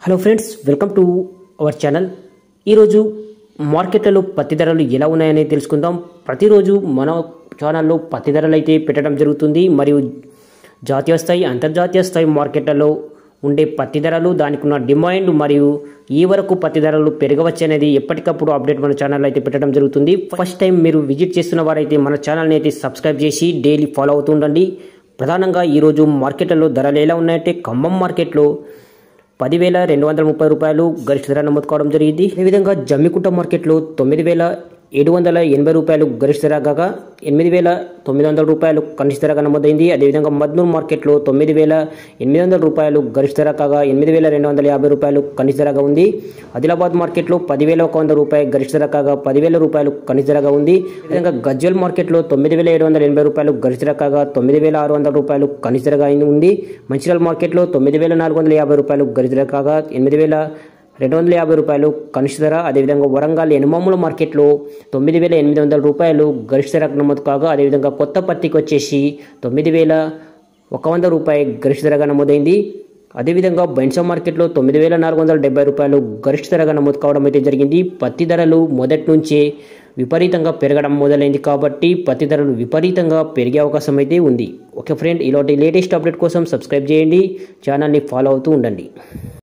hello friends welcome to our channel ఈరోజు మార్కెట్లలో పత్తి ధరలు ఎలా ఉన్నాయని తెలుసుకుందాం ప్రతిరోజు మన ఛానల్లో పత్తి ధరలు అయితే పెట్టడం జరుగుతుంది మరియు జాతీయ స్థాయి అంతర్జాతీయ స్థాయి మార్కెట్లలో ఉండే పత్తి ధరలు దానికి ఉన్న డిమాండ్ మరియు ఈ వరకు పత్తి ధరలు పెరగవచ్చు అనేది ఎప్పటికప్పుడు అప్డేట్ మన ఛానల్ అయితే పెట్టడం జరుగుతుంది ఫస్ట్ టైం మీరు విజిట్ చేస్తున్న వారైతే మన ఛానల్ని అయితే సబ్స్క్రైబ్ చేసి డైలీ ఫాలో అవుతూ ఉండండి ప్రధానంగా ఈరోజు మార్కెట్లలో ధరలు ఎలా ఉన్నాయంటే ఖమ్మం మార్కెట్లో పదివేల రెండు వందల ముప్పై రూపాయలు గరిష్ట ధర నమోదు కావడం జరిగింది అదేవిధంగా జమ్మికుంట మార్కెట్లో తొమ్మిది వేల ఏడు వందల ఎనభై రూపాయలు గరిష్ట ధర కాగా ఎనిమిది వేల తొమ్మిది వందల రూపాయలు కనిష్ట ధరగా నమోదైంది అదేవిధంగా మద్నూర్ మార్కెట్లో తొమ్మిది వేల ఎనిమిది వందల రూపాయలు గరిష్ట ధర కాగా ఎనిమిది వేల రెండు వందల యాభై రూపాయలు కనిష్ట ధరగా ఉంది ఆదిలాబాద్ మార్కెట్లో పదివేల ఒక వంద రూపాయలు గరిష్ట ధర కాగా పదివేల రూపాయలు కనిష్ట ధరగా ఉంది అదేవిధంగా గజ్వల్ మార్కెట్లో తొమ్మిది వేల ఏడు వందల ఎనభై రూపాయలు గరిష్ట ధర కాగా తొమ్మిది వేల ఆరు వందల రూపాయలు కనిష్ట ధరగా ఉంది మంచిర్యాల మార్కెట్లో తొమ్మిది వేల నాలుగు వందల యాభై రూపాయలు గరిష్ట ధర కాగా ఎనిమిది వేల రెండు వందల యాభై రూపాయలు కనిష్ట ధర అదేవిధంగా వరంగల్ ఎనుమాముల మార్కెట్లో తొమ్మిది వేల ఎనిమిది వందల రూపాయలు గరిష్ట ధర నమోదు కాగా అదేవిధంగా కొత్త పత్తికి వచ్చేసి తొమ్మిది వేల ఒక వంద రూపాయి గరిష్ట ధరగా నమోదైంది అదేవిధంగా బైన్సా మార్కెట్లో తొమ్మిది వేల నాలుగు వందల డెబ్బై రూపాయలు గరిష్ట ధరగా నమోదు కావడం అయితే జరిగింది పత్తి ధరలు మొదటి నుంచే విపరీతంగా పెరగడం మొదలైంది కాబట్టి పత్తి ధరలు విపరీతంగా పెరిగే అవకాశం అయితే ఉంది ఓకే ఫ్రెండ్ ఇలాంటి లేటెస్ట్ అప్డేట్ కోసం సబ్స్క్రైబ్ చేయండి ఛానల్ని ఫాలో అవుతూ ఉండండి